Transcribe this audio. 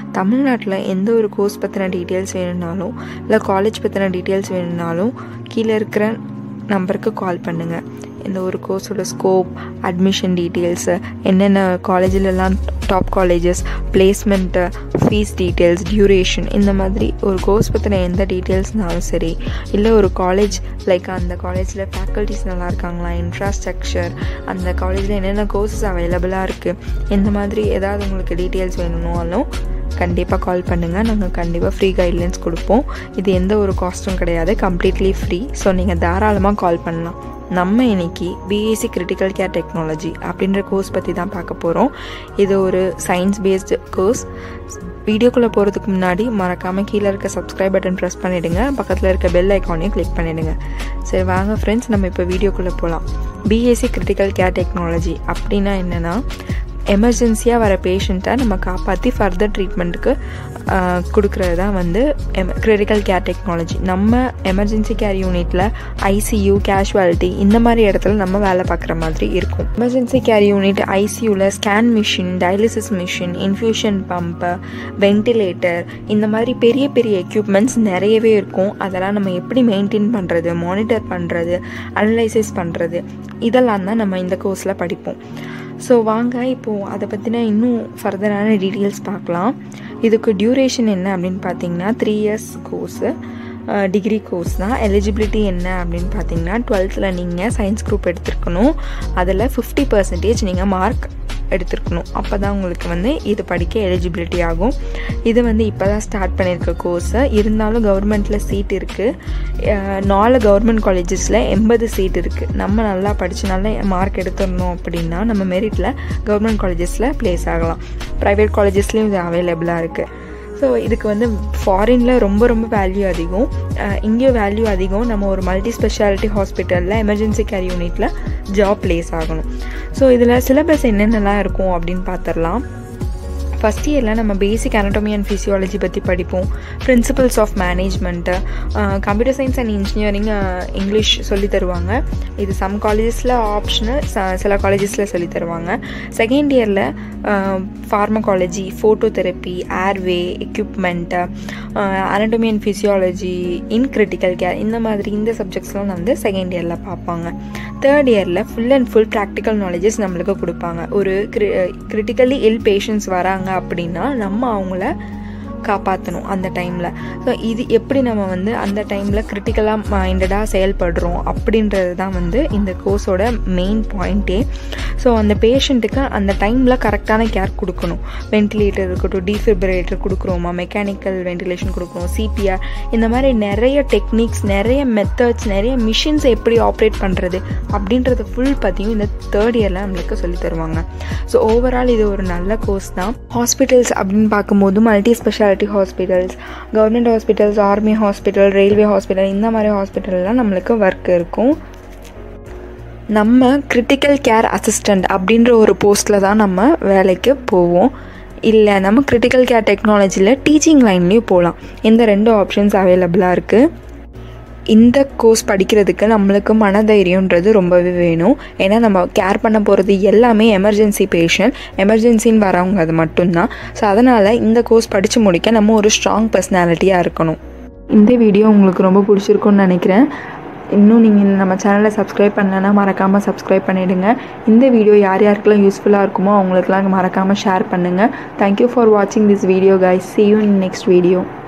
தமிழ்நாட்டில் எந்த ஒரு கோர்ஸ் பற்றின டீட்டெயில்ஸ் வேணும்னாலும் இல்லை காலேஜ் பற்றின டீட்டெயில்ஸ் வேணும்னாலும் கீழே இருக்கிற நம்பருக்கு கால் பண்ணுங்கள் இந்த ஒரு கோர்ஸோட ஸ்கோப் அட்மிஷன் டீட்டெயில்ஸு என்னென்ன காலேஜிலலாம் top colleges placement fees details duration இந்த மாதிரி ஒரு கோர்ஸ் பற்றின எந்த டீட்டெயில்ஸ்னாலும் சரி இல்லை ஒரு காலேஜ் லைக் அந்த காலேஜில் ஃபேக்கல்ட்டிஸ் நல்லா இருக்காங்களா இன்ஃப்ராஸ்ட்ரக்சர் அந்த காலேஜில் என்னென்ன கோர்சஸ் அவைலபிளாக இருக்குது இந்த மாதிரி ஏதாவது உங்களுக்கு டீட்டெயில்ஸ் வேணும்னாலும் கண்டிப்பாக கால் பண்ணுங்கள் நாங்கள் கண்டிப்பாக ஃப்ரீ கைட்லைன்ஸ் கொடுப்போம் இது எந்த ஒரு காஸ்ட்டும் கிடையாது கம்ப்ளீட்லி ஃப்ரீ ஸோ நீங்கள் தாராளமாக கால் பண்ணலாம் நம்ம இன்னைக்கு பிஎஸ்சி கிரிட்டிக்கல் கேர் டெக்னாலஜி அப்படின்ற கோர்ஸ் பற்றி தான் பார்க்க போகிறோம் இது ஒரு சயின்ஸ் பேஸ்டு கோர்ஸ் வீடியோக்குள்ளே போகிறதுக்கு முன்னாடி மறக்காமல் கீழே இருக்க சப்ஸ்கிரைப் பட்டன் ப்ரெஸ் பண்ணிவிடுங்க பக்கத்தில் இருக்க பெல் ஐக்கானையும் கிளிக் பண்ணிவிடுங்க சரி வாங்க ஃப்ரெண்ட்ஸ் நம்ம இப்போ வீடியோக்குள்ளே போகலாம் பிஎஸ்சி கிரிட்டிக்கல் கேர் டெக்னாலஜி அப்படின்னா என்னென்னா எமர்ஜென்சியாக வர பேஷண்ட்டை நம்ம காப்பாற்றி ஃபர்தர் ட்ரீட்மெண்ட்டுக்கு கொடுக்குறது தான் வந்து எம் கிரிட்டிக்கல் கேர் டெக்னாலஜி நம்ம எமர்ஜென்சி கேர் யூனிட்டில் ஐசியூ கேஷுவாலிட்டி இந்த மாதிரி இடத்துல நம்ம வேலை பார்க்குற மாதிரி இருக்கும் எமர்ஜென்சி கேர் யூனிட் ஐசியூவில் scan machine dialysis machine infusion pump ventilator இந்த மாதிரி பெரிய பெரிய எக்யூப்மெண்ட்ஸ் நிறையவே இருக்கும் அதெல்லாம் நம்ம எப்படி மெயின்டைன் பண்ணுறது மானிட்டர் பண்ணுறது அனலைசிஸ் பண்ணுறது இதெல்லாம் தான் நம்ம இந்த கோர்ஸில் படிப்போம் ஸோ வாங்க இப்போது அதை பற்றின இன்னும் ஃபர்தரான டீட்டெயில்ஸ் பார்க்கலாம் இதுக்கு டியூரேஷன் என்ன அப்படின்னு பார்த்தீங்கன்னா three years course degree course தான் எலிஜிபிலிட்டி என்ன அப்படின்னு பார்த்தீங்கன்னா டுவெல்த்தில் நீங்கள் சயின்ஸ் குரூப் எடுத்துருக்கணும் அதில் ஃபிஃப்டி பர்சன்டேஜ் நீங்கள் மார்க் எடுத்துருக்கணும் அப்போ தான் உங்களுக்கு வந்து இது படிக்க எலிஜிபிலிட்டி ஆகும் இது வந்து இப்போ தான் ஸ்டார்ட் பண்ணியிருக்க கோர்ஸை இருந்தாலும் கவர்மெண்ட்டில் சீட் இருக்குது நாலு கவர்மெண்ட் காலேஜஸில் எண்பது சீட் இருக்குது நம்ம நல்லா படித்து நல்ல மார்க் எடுத்துடணும் அப்படின்னா நம்ம மெரிட்டில் கவர்மெண்ட் காலேஜஸில் ப்ளேஸ் ஆகலாம் ப்ரைவேட் காலேஜஸ்லேயும் இது அவைலபிளாக இருக்குது ஸோ இதுக்கு வந்து ஃபாரினில் ரொம்ப ரொம்ப வேல்யூ அதிகம் இங்கேயும் வேல்யூ அதிகம் நம்ம ஒரு மல்டி ஸ்பெஷாலிட்டி ஹாஸ்பிட்டலில் எமர்ஜென்சி கேர் யூனிட்டில் ஜாப் ப்ளேஸ் ஆகணும் ஸோ இதில் சிலபஸ் என்னென்னலாம் இருக்கும் அப்படின்னு பார்த்துடலாம் ஃபஸ்ட் இயரில் நம்ம பேசிக் அனட்டமி அண்ட் ஃபிசியாலஜி பற்றி படிப்போம் principles of management computer science and engineering English சொல்லி தருவாங்க இது சம் காலேஜஸில் ஆப்ஷனல் சில காலேஜஸில் சொல்லி தருவாங்க செகண்ட் இயரில் pharmacology phototherapy airway equipment anatomy and physiology in critical care இந்த மாதிரி இந்த சப்ஜெக்ட்ஸ்லாம் வந்து செகண்ட் இயரில் பார்ப்பாங்க தேர்ட் இயரில் full and full practical knowledges நம்மளுக்கு கொடுப்பாங்க ஒரு கிரி கிரிட்டிக்கலி இல் பேஷண்ட்ஸ் வராங்க அப்படின்னா நம்ம அவங்கள காப்பாற்றணும் அந்த டைமில் ஸோ இது எப்படி நம்ம வந்து அந்த டைமில் கிரிட்டிக்கலாக மைண்டடாக செயல்படுறோம் அப்படின்றது தான் வந்து இந்த கோர்ஸோட மெயின் பாயிண்ட்டே ஸோ அந்த பேஷண்ட்டுக்கு அந்த டைமில் கரெக்டான கேர் கொடுக்கணும் வென்டிலேட்டர் இருக்கட்டும் டீஃபிப்ரேட்டர் கொடுக்குறோமா மெக்கானிக்கல் வென்டிலேஷன் கொடுக்குறோம் சிபிஆர் இந்த மாதிரி நிறைய டெக்னிக்ஸ் நிறைய மெத்தட்ஸ் நிறைய மிஷின்ஸ் எப்படி ஆப்ரேட் பண்ணுறது அப்படின்றத ஃபுல் பற்றியும் இந்த தேர்ட் இயரில் நம்மளுக்கு சொல்லி தருவாங்க ஸோ ஓவரால் இது ஒரு நல்ல கோர்ஸ் தான் ஹாஸ்பிட்டல்ஸ் அப்படின்னு பார்க்கும்போது multi speciality hospitals government hospitals army hospital railway hospital இந்த மாதிரி ஹாஸ்பிட்டல்லாம் நம்மளுக்கு ஒர்க் இருக்கும் நம்ம கிரிட்டிக்கல் கேர் அசிஸ்டண்ட் அப்படின்ற ஒரு போஸ்ட்டில் தான் நம்ம வேலைக்கு போவோம் இல்லை நம்ம கிரிட்டிக்கல் கேர் டெக்னாலஜியில் டீச்சிங் லைன்லேயும் போகலாம் இந்த ரெண்டு ஆப்ஷன்ஸ் அவைலபிளாக இருக்குது இந்த கோர்ஸ் படிக்கிறதுக்கு நம்மளுக்கு மனதைரியன்றது ரொம்பவே வேணும் ஏன்னா நம்ம கேர் பண்ண போகிறது எல்லாமே எமர்ஜென்சி பேஷண்ட் எமர்ஜென்சின்னு வரவங்க அது மட்டும்தான் ஸோ அதனால் இந்த கோர்ஸ் படித்து முடிக்க நம்ம ஒரு ஸ்ட்ராங் பர்சனாலிட்டியாக இருக்கணும் இந்த வீடியோ உங்களுக்கு ரொம்ப பிடிச்சிருக்குன்னு நினைக்கிறேன் இன்னும் நீங்கள் நம்ம சேனலை சப்ஸ்கிரைப் பண்ணலைன்னா மறக்காமல் சப்ஸ்கிரைப் பண்ணிவிடுங்க இந்த வீடியோ யார் யாருக்கெல்லாம் யூஸ்ஃபுல்லாக இருக்குமோ அவங்களுக்குலாம் மறக்காமல் ஷேர் பண்ணுங்கள் தேங்க்யூ ஃபார் வாட்சிங் this video guys see you in next video